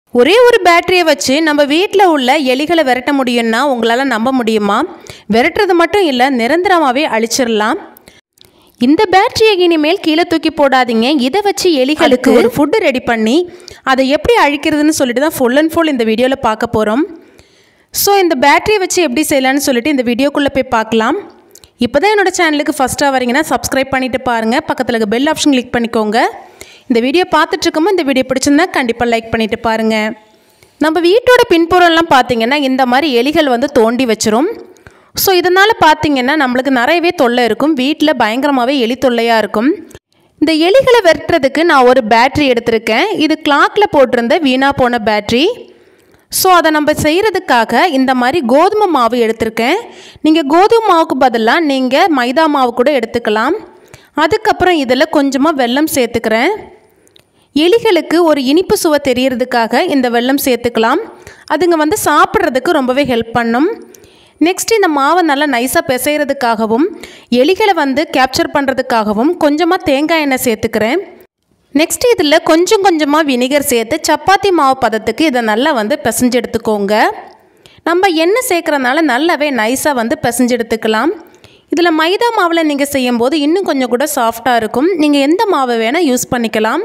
ஒரே ஒரு பேட்டரியை வச்சு நம்ம வீட்டில் உள்ள எலிகளை விரட்ட முடியும்னா உங்களால் நம்ப முடியுமா விரட்டுறது மட்டும் இல்லை நிரந்தரமாகவே அழிச்சிடலாம் இந்த பேட்டரியை இனிமேல் கீழே தூக்கி போடாதீங்க இதை வச்சு எலிகளுக்கு ஒரு ஃபுட்டு ரெடி பண்ணி அதை எப்படி அழிக்கிறதுன்னு சொல்லிட்டு தான் ஃபுல் அண்ட் ஃபுல் இந்த வீடியோவில் பார்க்க போகிறோம் ஸோ இந்த பேட்டரியை வச்சு எப்படி செய்யலாம்னு சொல்லிட்டு இந்த வீடியோக்குள்ளே போய் பார்க்கலாம் இப்போ தான் என்னோட சேனலுக்கு ஃபஸ்ட்டாக வரீங்கன்னா சப்ஸ்கிரைப் பண்ணிட்டு பாருங்கள் பக்கத்தில் இருக்க பெல் ஆப்ஷன் கிளிக் பண்ணிக்கோங்க இந்த வீடியோ பார்த்துட்டு இருக்கும்போது இந்த வீடியோ பிடிச்சிருந்தா கண்டிப்பாக லைக் பண்ணிட்டு பாருங்கள் நம்ம வீட்டோட பின்புறம்லாம் பார்த்தீங்கன்னா இந்த மாதிரி எலிகள் வந்து தோண்டி வச்சிரும் ஸோ இதனால் பார்த்தீங்கன்னா நம்மளுக்கு நிறையவே தொல்லை இருக்கும் வீட்டில் பயங்கரமாகவே எலி தொல்லையாக இருக்கும் இந்த எலிகளை வெட்டுறதுக்கு நான் ஒரு பேட்ரி எடுத்திருக்கேன் இது கிளாக்கில் போட்டிருந்த வீணாக போன பேட்ரி ஸோ அதை நம்ம செய்கிறதுக்காக இந்த மாதிரி கோதுமை மாவு எடுத்திருக்கேன் நீங்கள் கோதுமை மாவுக்கு பதிலாக நீங்கள் மைதா மாவு கூட எடுத்துக்கலாம் அதுக்கப்புறம் இதில் கொஞ்சமாக வெல்லம் சேர்த்துக்கிறேன் எலிகளுக்கு ஒரு இனிப்பு சுவை தெரியறதுக்காக இந்த வெல்லம் சேர்த்துக்கலாம் அதுங்க வந்து சாப்பிட்றதுக்கு ரொம்பவே ஹெல்ப் பண்ணும் நெக்ஸ்ட் இந்த மாவை நல்லா நைஸாக பிசைகிறதுக்காகவும் எலிகளை வந்து கேப்சர் பண்ணுறதுக்காகவும் கொஞ்சமாக தேங்காய் எண்ணெய் சேர்த்துக்கிறேன் நெக்ஸ்ட் இதில் கொஞ்சம் கொஞ்சமாக வினிகர் சேர்த்து சப்பாத்தி மாவு பதத்துக்கு இதை நல்லா வந்து பிசைஞ்சு எடுத்துக்கோங்க நம்ம எண்ணெய் சேர்க்குறதுனால நல்லாவே நைஸாக வந்து பிசைஞ்சு எடுத்துக்கலாம் இதில் மைதா மாவில் நீங்கள் செய்யும்போது இன்னும் கொஞ்சம் கூட சாஃப்டாக இருக்கும் நீங்கள் எந்த மாவை வேணால் யூஸ் பண்ணிக்கலாம்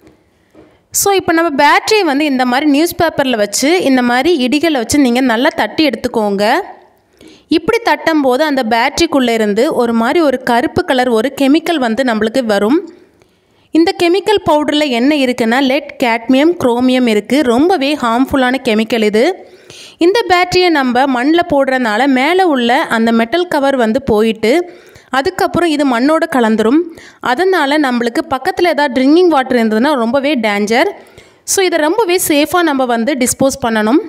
ஸோ இப்போ நம்ம பேட்டரியை வந்து இந்த மாதிரி நியூஸ் பேப்பரில் வச்சு இந்த மாதிரி இடிகளை வச்சு நீங்கள் நல்லா தட்டி எடுத்துக்கோங்க இப்படி தட்டும் போது அந்த பேட்டரிக்குள்ளே இருந்து ஒரு மாதிரி ஒரு கருப்பு கலர் ஒரு கெமிக்கல் வந்து நம்மளுக்கு வரும் இந்த கெமிக்கல் பவுடரில் என்ன இருக்குன்னா லெட் கேட்மியம் குரோமியம் இருக்குது ரொம்பவே ஹார்ம்ஃபுல்லான கெமிக்கல் இது இந்த பேட்டரியை நம்ம மண்ணில் போடுறதுனால மேலே உள்ள அந்த மெட்டல் கவர் வந்து போயிட்டு அதுக்கப்புறம் இது மண்ணோட கலந்துரும் அதனால் நம்மளுக்கு பக்கத்தில் ஏதாவது ட்ரிங்கிங் வாட்டர் இருந்ததுன்னா ரொம்பவே டேஞ்சர் ஸோ இதை ரொம்பவே சேஃபாக நம்ம வந்து டிஸ்போஸ் பண்ணணும்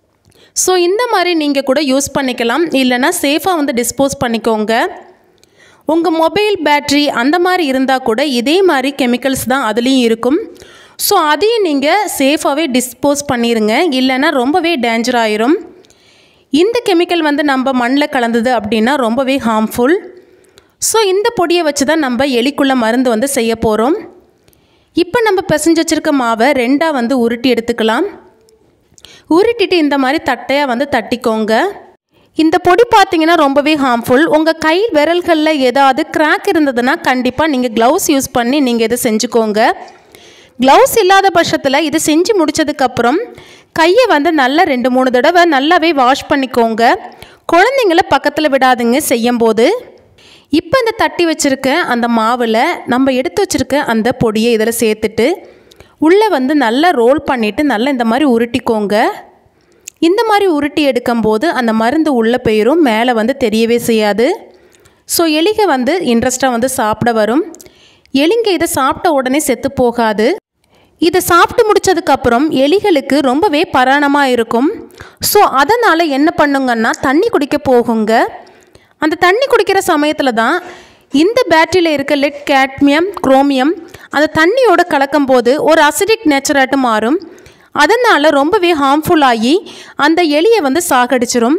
ஸோ இந்த மாதிரி நீங்கள் கூட யூஸ் பண்ணிக்கலாம் இல்லைனா சேஃபாக வந்து டிஸ்போஸ் பண்ணிக்கோங்க உங்கள் மொபைல் பேட்ரி அந்த மாதிரி இருந்தால் கூட இதே மாதிரி கெமிக்கல்ஸ் தான் அதுலேயும் இருக்கும் ஸோ அதையும் நீங்கள் சேஃபாகவே டிஸ்போஸ் பண்ணிடுங்க இல்லைன்னா ரொம்பவே டேஞ்சர் ஆயிரும் இந்த கெமிக்கல் வந்து நம்ம மண்ணில் கலந்தது அப்படின்னா ரொம்பவே ஹார்ம்ஃபுல் ஸோ இந்த பொடியை வச்சு தான் நம்ம எலிக்குள்ள மருந்து வந்து செய்ய போகிறோம் இப்போ நம்ம பிசைஞ்சு வச்சுருக்க மாவை ரெண்டாக வந்து உருட்டி எடுத்துக்கலாம் உருட்டிட்டு இந்த மாதிரி தட்டையாக வந்து தட்டிக்கோங்க இந்த பொடி பார்த்தீங்கன்னா ரொம்பவே ஹார்ம்ஃபுல் உங்கள் கை விரல்களில் ஏதாவது கிராக் இருந்ததுன்னா கண்டிப்பாக நீங்கள் க்ளவுஸ் யூஸ் பண்ணி நீங்கள் இதை செஞ்சுக்கோங்க க்ளவுஸ் இல்லாத பட்சத்தில் இது செஞ்சு முடித்ததுக்கப்புறம் கையை வந்து நல்லா ரெண்டு மூணு தடவை நல்லாவே வாஷ் பண்ணிக்கோங்க குழந்தைங்கள பக்கத்தில் விடாதுங்க செய்யும்போது இப்போ இந்த தட்டி வச்சுருக்க அந்த மாவில் நம்ம எடுத்து வச்சுருக்க அந்த பொடியை இதில் சேர்த்துட்டு உள்ளே வந்து நல்லா ரோல் பண்ணிவிட்டு நல்லா இந்த மாதிரி உருட்டிக்கோங்க இந்த மாதிரி உருட்டி எடுக்கும்போது அந்த மருந்து உள்ளே போயிடும் மேலே வந்து தெரியவே செய்யாது ஸோ எலிக வந்து இன்ட்ரெஸ்ட்டாக வந்து சாப்பிட வரும் எலிங்க இதை சாப்பிட்ட உடனே செத்து போகாது இதை சாப்பிட்டு முடிச்சதுக்கப்புறம் எலிகளுக்கு ரொம்பவே பராணமாக இருக்கும் ஸோ அதனால் என்ன பண்ணுங்கன்னா தண்ணி குடிக்க போகுங்க அந்த தண்ணி குடிக்கிற சமயத்தில் தான் இந்த பேட்டரியில் இருக்க லெட் கேட்மியம் குரோமியம் அந்த தண்ணியோட கலக்கும்போது ஒரு அசிடிக் நேச்சராட்டு மாறும் அதனால் ரொம்பவே ஹார்ம்ஃபுல் ஆகி அந்த எலியை வந்து சாகடிச்சிரும்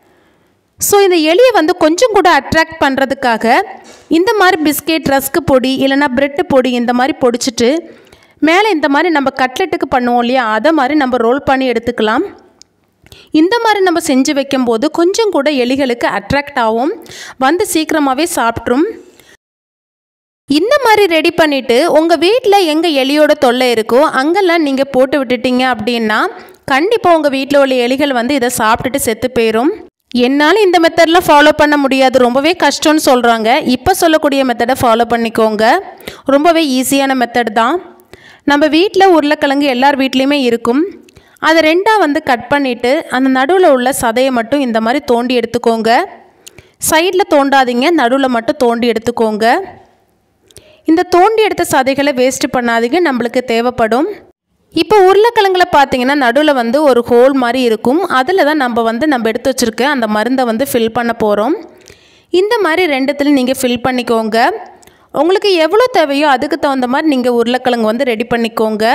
ஸோ இந்த எலியை வந்து கொஞ்சம் கூட அட்ராக்ட் பண்ணுறதுக்காக இந்த மாதிரி பிஸ்கெட் ரஸ்க்கு பொடி இல்லைனா பிரெட்டு பொடி இந்த மாதிரி பொடிச்சிட்டு மேலே இந்த மாதிரி நம்ம கட்லெட்டுக்கு பண்ணுவோம் இல்லையா அதை மாதிரி நம்ம ரோல் பண்ணி எடுத்துக்கலாம் இந்த மாதிரி நம்ம செஞ்சு வைக்கும்போது கொஞ்சம் கூட எலிகளுக்கு அட்ராக்ட் ஆகும் வந்து சீக்கிரமாகவே சாப்பிட்ரும் இந்த மாதிரி ரெடி பண்ணிவிட்டு உங்கள் வீட்டில் எங்கே எலியோட தொல்லை இருக்கோ அங்கெல்லாம் நீங்கள் போட்டு விட்டுட்டீங்க அப்படின்னா கண்டிப்பாக உங்கள் வீட்டில் உள்ள எலிகள் வந்து இதை சாப்பிட்டுட்டு செத்து போயிடும் என்னால் இந்த மெத்தட்லாம் ஃபாலோ பண்ண முடியாது ரொம்பவே கஷ்டம்னு சொல்கிறாங்க இப்போ சொல்லக்கூடிய மெத்தடை ஃபாலோ பண்ணிக்கோங்க ரொம்பவே ஈஸியான மெத்தட் தான் நம்ம வீட்டில் உருளைக்கிழங்கு எல்லார் வீட்லேயுமே இருக்கும் அதை ரெண்டாக வந்து கட் பண்ணிவிட்டு அந்த நடுவில் உள்ள சதையை மட்டும் இந்த மாதிரி தோண்டி எடுத்துக்கோங்க சைடில் தோண்டாதீங்க நடுவில் மட்டும் தோண்டி எடுத்துக்கோங்க இந்த தோண்டி எடுத்த சதைகளை வேஸ்ட் பண்ணாதீங்க நம்மளுக்கு தேவைப்படும் இப்போ உருளைக்கிழங்குல பார்த்தீங்கன்னா நடுவில் வந்து ஒரு ஹோல் மாதிரி இருக்கும் அதில் தான் நம்ம வந்து நம்ம எடுத்து வச்சுருக்க அந்த மருந்தை வந்து ஃபில் பண்ண போகிறோம் இந்த மாதிரி ரெண்டுத்துலையும் நீங்கள் ஃபில் பண்ணிக்கோங்க உங்களுக்கு எவ்வளோ தேவையோ அதுக்கு தகுந்த மாதிரி நீங்கள் உருளைக்கிழங்கு வந்து ரெடி பண்ணிக்கோங்க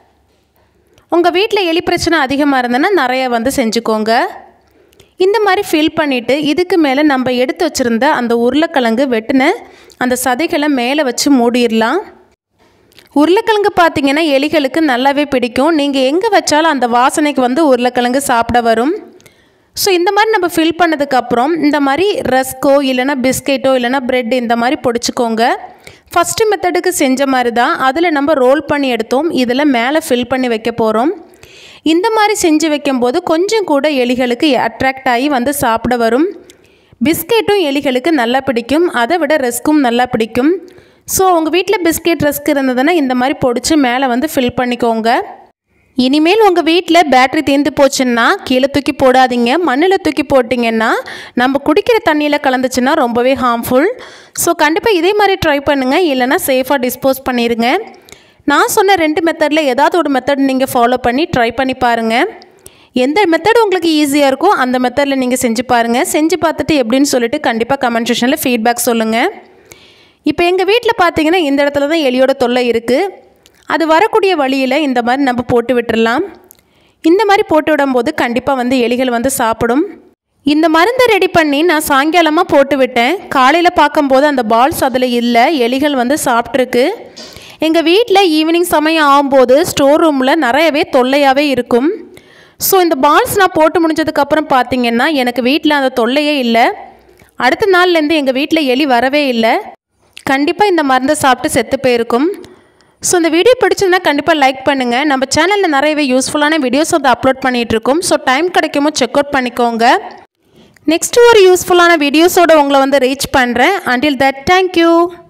உங்கள் வீட்டில் எலி பிரச்சனை அதிகமாக இருந்ததுன்னா நிறைய வந்து செஞ்சுக்கோங்க இந்த மாதிரி ஃபில் பண்ணிவிட்டு இதுக்கு மேலே நம்ம எடுத்து வச்சுருந்த அந்த உருளைக்கிழங்கு வெட்டின அந்த சதைகளை மேலே வச்சு மூடிடலாம் உருளைக்கிழங்கு பார்த்தீங்கன்னா எலிகளுக்கு நல்லாவே பிடிக்கும் நீங்கள் எங்கே வச்சாலும் அந்த வாசனைக்கு வந்து உருளைக்கிழங்கு சாப்பிட வரும் ஸோ இந்த மாதிரி நம்ம ஃபில் பண்ணதுக்கப்புறம் இந்த மாதிரி ரஸ்கோ இல்லைனா பிஸ்கெட்டோ இல்லைனா பிரெட் இந்த மாதிரி பொடிச்சுக்கோங்க ஃபஸ்ட்டு மெத்தடுக்கு செஞ்ச மாதிரி தான் அதில் நம்ம ரோல் பண்ணி எடுத்தோம் இதில் மேலே ஃபில் பண்ணி வைக்க போகிறோம் இந்த மாதிரி செஞ்சு வைக்கும்போது கொஞ்சம் கூட எலிகளுக்கு அட்ராக்ட் ஆகி வந்து சாப்பிட வரும் பிஸ்கெட்டும் எலிகளுக்கு நல்லா பிடிக்கும் அதை விட ரஸ்க்கும் நல்லா பிடிக்கும் ஸோ உங்கள் வீட்டில் பிஸ்கெட் ரஸ்க் இருந்ததுன்னா இந்த மாதிரி பொடிச்சு மேலே வந்து ஃபில் பண்ணிக்கோங்க இனிமேல் உங்கள் வீட்டில் பேட்ரி தீர்ந்து போச்சுன்னா கீழே தூக்கி போடாதீங்க மண்ணில் தூக்கி போட்டிங்கன்னா நம்ம குடிக்கிற தண்ணியில் கலந்துச்சுன்னா ரொம்பவே ஹார்ம்ஃபுல் ஸோ கண்டிப்பாக இதே மாதிரி ட்ரை பண்ணுங்கள் இல்லைனா சேஃபாக டிஸ்போஸ் பண்ணிடுங்க நான் சொன்ன ரெண்டு மெத்தடில் ஏதாவது ஒரு மெத்தட் நீங்கள் ஃபாலோ பண்ணி ட்ரை பண்ணி பாருங்கள் எந்த மெத்தட் உங்களுக்கு ஈஸியாக இருக்கோ அந்த மெத்தடில் நீங்கள் செஞ்சு பாருங்கள் செஞ்சு பார்த்துட்டு எப்படின்னு சொல்லிட்டு கண்டிப்பாக கமெண்ட் செக்ஷனில் ஃபீட்பேக் சொல்லுங்கள் இப்போ எங்கள் வீட்டில் பார்த்தீங்கன்னா இந்த இடத்துல தான் எலியோட தொல்லை இருக்குது அது வரக்கூடிய வழியில் இந்த மாதிரி நம்ம போட்டு விட்டுறலாம் இந்த மாதிரி போட்டு விடும்போது கண்டிப்பாக வந்து எலிகள் வந்து சாப்பிடும் இந்த மருந்தை ரெடி பண்ணி நான் சாயங்காலமாக போட்டு விட்டேன் காலையில் பார்க்கும்போது அந்த பால்ஸ் அதில் இல்லை எலிகள் வந்து சாப்பிட்ருக்கு எங்கள் வீட்டில் ஈவினிங் சமயம் ஆகும்போது ஸ்டோர் ரூமில் நிறையவே தொல்லையாகவே இருக்கும் ஸோ இந்த பால்ஸ் நான் போட்டு முடிஞ்சதுக்கப்புறம் பார்த்தீங்கன்னா எனக்கு வீட்டில் அந்த தொல்லையே இல்லை அடுத்த நாள்லேருந்து எங்கள் வீட்டில் எலி வரவே இல்லை கண்டிப்பாக இந்த மருந்தை சாப்பிட்டு செத்து போயிருக்கும் ஸோ இந்த வீடியோ பிடிச்சதுன்னா கண்டிப்பாக லைக் பண்ணுங்கள் நம்ம சேனலில் நிறையவே யூஸ்ஃபுல்லான வீடியோஸ் வந்து அப்லோட் பண்ணிகிட்ருக்கோம் ஸோ டைம் கிடைக்குமோ செக் அவுட் பண்ணிக்கோங்க நெக்ஸ்ட்டு ஒரு யூஸ்ஃபுல்லான வீடியோஸோடு உங்களை வந்து ரீச் பண்ணுறேன் அண்டில் தட் தேங்க்யூ